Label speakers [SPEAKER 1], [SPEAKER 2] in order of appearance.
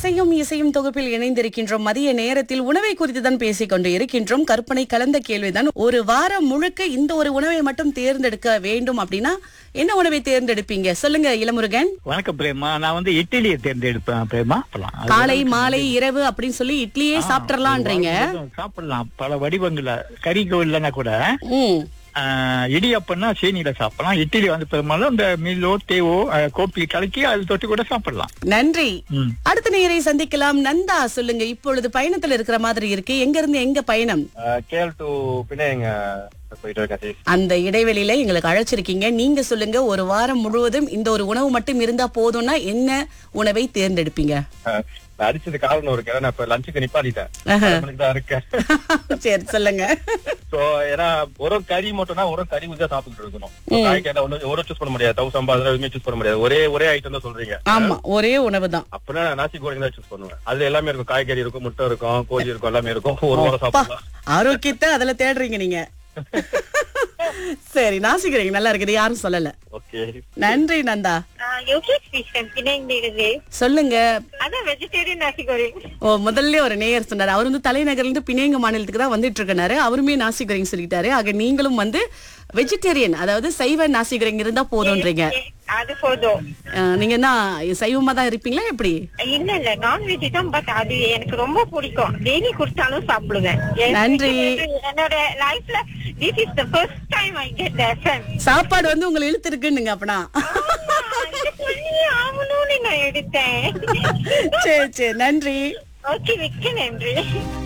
[SPEAKER 1] இசையும் இசையும் தொகுப்பில் இணைந்திருக்கின்றோம் மதிய நேரத்தில் உணவை குறித்து தான் பேசிக் கொண்டு இருக்கின்றோம் கற்பனை கலந்த கேள்விதான் ஒரு வாரம் முழுக்க இந்த ஒரு உணவை மட்டும் தேர்ந்தெடுக்க வேண்டும் அப்படின்னா என்ன உணவை தேர்ந்தெடுப்பீங்க சொல்லுங்க இளமுருகன்
[SPEAKER 2] வணக்கம் பிரேமா நான் வந்து இட்லியை தேர்ந்தெடுப்பேன் பிரேமா சாப்பிடலாம். அது
[SPEAKER 1] காலை மாலை இரவு அப்படின்னு சொல்லி இட்லியே
[SPEAKER 2] ஆ,
[SPEAKER 1] சாப்பிடலான்றீங்க
[SPEAKER 2] ஒரு வாரம் சாப்பிடலாம் பல வடிவங்கள்ல கறிக்கோ இல்லைன்னா கூட
[SPEAKER 1] ம்
[SPEAKER 2] ஆ, இடியப்பம்னா சீனியில சாப்பிடலாம் இட்லி வந்து பெரும்பாலும் இந்த மீலோ தேவோ ஆ, கோப்பி கலக்கி அது தொட்டு கூட சாப்பிடலாம்
[SPEAKER 1] நன்றி
[SPEAKER 2] ம்.
[SPEAKER 1] அடுத்த நேரை சந்திக்கலாம் நந்தா சொல்லுங்க இப்பொழுது பயணத்துல இருக்கிற மாதிரி இருக்கு எங்க இருந்து எங்க பயணம்
[SPEAKER 3] கேஎல் டு பின்னாங்க போயிட்டு இருக்கேன் sis.
[SPEAKER 1] அந்த இடைவெளியில எங்களுக்கு அழைச்சிருக்கீங்க நீங்க சொல்லுங்க ஒரு வாரம் முழுவதும் இந்த ஒரு உணவு மட்டும் இருந்தா போதும்னா என்ன உணவை தேர்ந்தெடுப்பீங்க
[SPEAKER 3] அஹ், நான் அடிச்சது காரணம் இருக்கு நான் இப்ப லஞ்சுக்கு நிப்பாட்டிட்டேன்
[SPEAKER 1] ஆஹா.
[SPEAKER 3] அரை மணிக்கு தான் இருக்கேன்
[SPEAKER 1] சரி சொல்லுங்க
[SPEAKER 3] சோ ஏன்னா ஒரு கறி மட்டும்னா ஒரு கறி ஊத்தி தான் சாப்பிட்டு இருக்கணும் காய்கறி ஒண்ணு ஒரு சூஸ் பண்ண முடியாது தௌசண்ட் ஐம்பது எதுவுமே சூஸ் பண்ண முடியாது ஒரே ஒரே ஐட்டம் தான் சொல்றீங்க
[SPEAKER 1] ஆமா ஒரே உணவு தான்
[SPEAKER 3] அப்படின்னா நான் நாசி கோழிங் தான் சூஸ் பண்ணுவேன் அதுல எல்லாமே இருக்கும் காய்கறி இருக்கும் முட்டை இருக்கும் கோழி இருக்கும் எல்லாமே இருக்கும் ஒரு வாரம் சாப்பிடலாம்
[SPEAKER 1] ஆரோக்கியத்தை அதுல தேடுறீங்க நீங்க சரி நாசிக்கிறீங்க நல்லா இருக்குது யாரும் சொல்லல
[SPEAKER 3] ஓகே
[SPEAKER 1] நன்றி நந்தா
[SPEAKER 4] யோகேஷ் கிருஷ்ணன் பிணைந்திருந்து
[SPEAKER 1] சொல்லுங்க
[SPEAKER 4] அதான் வெஜிடேரியன் நாசி கோரிங்
[SPEAKER 1] ஓ முதல்ல ஒரு நேயர் சொன்னாரு அவர் வந்து தலைநகர்ல இருந்து பிணைங்க மாநிலத்துக்கு தான் வந்துட்டு இருக்கனாரு அவருமே நாசி குரேங் சொல்லிட்டாரு ஆக நீங்களும் வந்து வெஜிடேரியன் அதாவது சைவ நாசி குரேங் இருந்தா போதும்ன்றீங்க
[SPEAKER 4] அது போதும்
[SPEAKER 1] அஹ், நீங்க என்ன சைவமா தான் இருப்பீங்களா எப்படி
[SPEAKER 4] இல்ல இல்ல நான்வெஜ் தான் பட் அது எனக்கு ரொம்ப பிடிக்கும் டெய்லி குடிச்சாலும் சாப்பிடுவேன் எனக்கு
[SPEAKER 1] நன்றி.
[SPEAKER 4] என்னோட லைஃப்ல this is the first time I get the FM
[SPEAKER 1] சாப்பாடு வந்து உங்களை இழுத்து இருக்குன்னுங்க அப்பனா
[SPEAKER 4] ஆகணும்னு நான் எடுத்தேன்
[SPEAKER 1] சரி சரி நன்றி
[SPEAKER 4] ஓகே மிக்க நன்றி